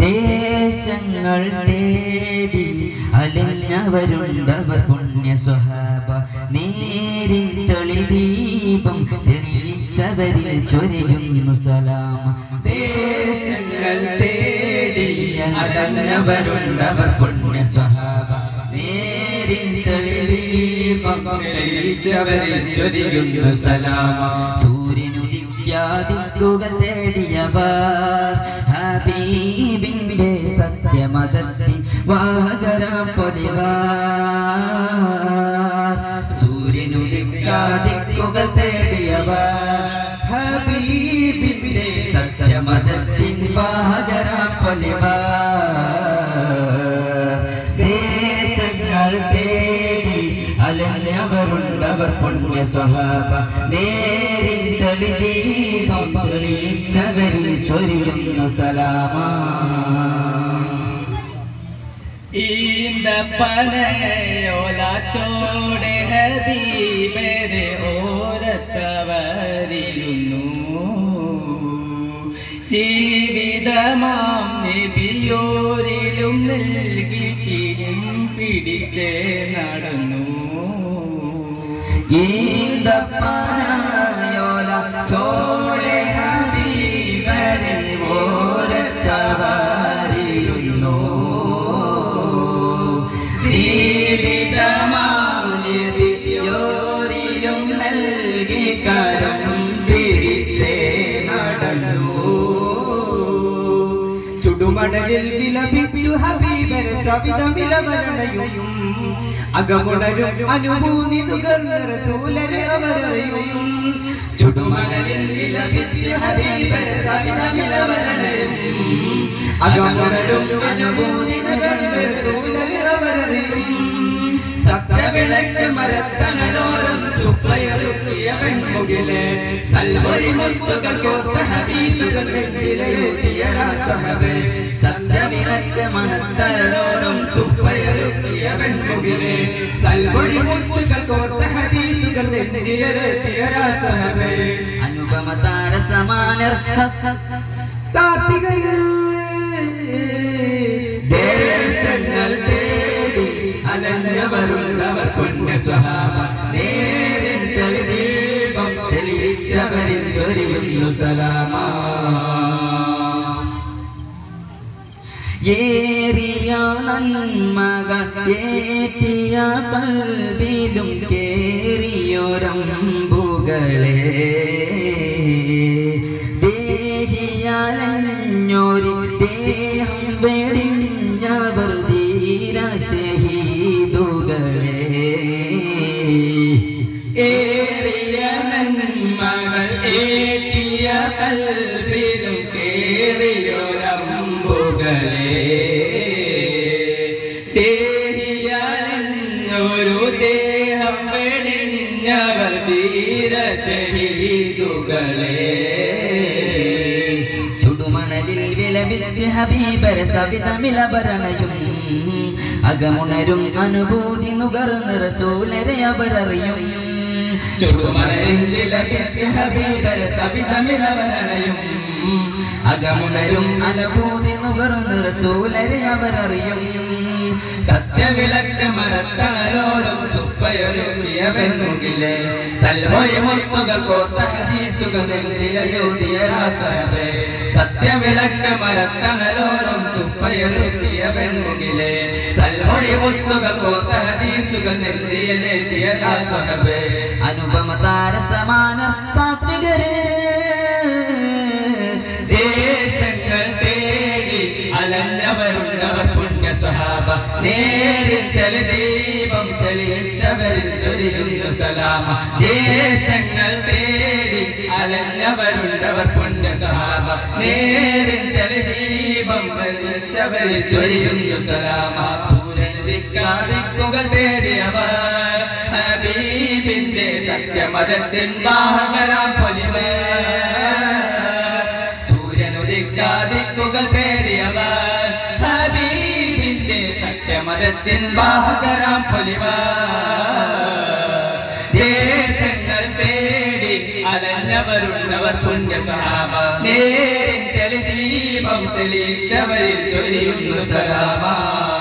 ദേശങ്ങൾ തേടി അലഞ്ഞവരുണ്ടവർ പുണ്യ സ്വഹാബ നേരിൻ തെളിദീപം തെളിയിച്ചവരിൽ ചൊരിയുന്നു സലാമ ദേശങ്ങൾ തേടി അലഞ്ഞവരുണ്ടവർ പുണ്യ സ്വഹാബ നേരിൻ തെളിദീപം തെളിയിച്ചവരിൽ ചൊരിയുന്നു സലാമ സൂര്യനുദിക്കാതിക്കുകൾ തേടിയവർ ഹബീബിന്റെ സത്യമതത്തിൻ വാഹകരാം പൊലിവാർ സൂര്യനുദിക്കാതിക്കുകൾ തേടിയവർ ഹബീബിന്റെ സത്യമതത്തിൻ വാഹകരാം പൊലിവാർ ദേശങ്ങൾ തേടി അലഞ്ഞവരുണ്ടവർ പുണ്യ സ്വഹാബ നേരിൻ തെളിദീപം തെളിയിച്ചവരിൽ ചൊരിയുന്നു സലാമ ഈന്തപ്പനയോലാറ്റോടെ ഹബീബരെ ഓരത്തവരിരുന്നു ജീവിതമാം നബിയോരിലും നൽകി കിഴും പിടിച്ച് നടന്നു ഈന്തപ്പനയോല ചോടെ ഹബീബരെ ഓരത്തവരിരുന്നു ജീവിതമാലിയോരിലും നൽകി കരം പിടിച്ചേ നടന്നു ചുടുമടലിൽ വിലപിച്ചു ഹബീബർ സവിധം വിലവരണയും അകമുണരും അനുഭൂതി തുകർന്ന റസൂലരെ അവരറിയും ചുടുമണലിൽ വിലപിച്ച് ഹബീബർ സവിധമിലവരണയും അകമുണരും അനുഭൂതി തുകർന്ന റസൂലരെ അവരറിയും സത്യവിളക്ക് മരത്തണലോരം സുഫയൊരുക്കിയ പെൺമുകിലെ സൽവഴി മുത്തുകൾ കോർത്ത ഹദീസുകൾ നെഞ്ചിലെഴുതിയ രാസഹബ് സത്യവിളക്ക് മണത്തലോരം സുഫയൊരുക്കിയ പെൺമുകിലെ സൽവഴി മുത്തുകൾ കോർത്ത ഹദീസുകൾ നെഞ്ചിലെഴുതിയ രാസഹബ് അനുപമ താര സമാനർ സാത്വികര് ദേശങ്ങൾ തേടി അലഞ്ഞവരുള്ളവർ പുണ്യ സ്വഹാബ നേരിൻ തെളിദീപം തെളിയിച്ചവരിൽ ചൊരിയുന്നു സലാമ ഏറിയ നന്മകൾ ഏറ്റിയ കൽബിലും കേറിയൊരമ്പുകളെ ദേഹിയാലഞ്ഞൊരു ദേഹം വെടിഞ്ഞവർ ധീര ഷഹീദുകളെ ഏറിയ നന്മകൾ ഏറ്റിയ കൽബിലും കേറിയൊരമ്പുകളെ ദേഹിയാലഞ്ഞൊരു ദേഹം വെടിഞ്ഞവർ ധീര ഷഹീദുകളെ ചുടുമണലിൽ വിലപിച്ച് ഹബീബര സവിതമിലപരണയും അകമുണരും അനുഭൂതി നുകർന്ന് റസൂലരെ അവരറിയും ചുടുമണലിൽ വിലപിച്ച് ഹബീബര സവിതമിലപരണയും അകമുണരും അനുഭൂതി നുകർന്ന് റസൂലരെ അവരറിയും സത്യവിളക്ക് മരത്തണലോരം സുപ്പയൊരുക്കിയ പെൺമുകിലെ സൽമൊഴി മുത്തുകൾ കോർത്ത ഹദീസുകൾ നെഞ്ചിലയോതിയ രാസനബ് സത്യവിളക്ക് മരത്തണലോരം സുപ്പയൊരുക്കിയ പെൺമുകിലെ സൽമൊഴി മുത്തുകൾ കോർത്ത ഹദീസുകൾ നെഞ്ചിലെത്തിയ രാസനബ് അനുപമ താര സമാനർ സാത്വികര് ദേശങ്ങൾ തേടി അലഞ്ഞവരുള്ളവർ പുണ്യ സ്വഹാബ നേരിൽ തെളിദീപം തെളിയിച്ചവരിൽ ചൊരിയുന്നു സലാമ ദേശങ്ങൾ തേടി അലഞ്ഞവരുണ്ടവർ പുണ്യ സ്വഹാബ നേരിൽ തെളിദീപം തെളിയിച്ചവരിൽ ചൊരിയുന്നു സലാമ സൂര്യൻ വിക്കാതിക്കുകൾ തേടിയവർ ഹബീബിന്റെ സത്യമതത്തിൻ വാഹകരാം പൊലിവേ സൂര്യനുദിക്കാതിക്കുകൾ തേടിയവർ ഹബീബിന്റെ സത്യമരത്തിൽ വാഹകരാം പൊലിവ ദേശങ്ങൾ തേടി അലഞ്ഞവരുള്ളവർ പുണ്യ സഹാബ നേരിൻ തെളിദീപം തെളിയിച്ചവരിൽ ചൊരിയുന്നു സലാമ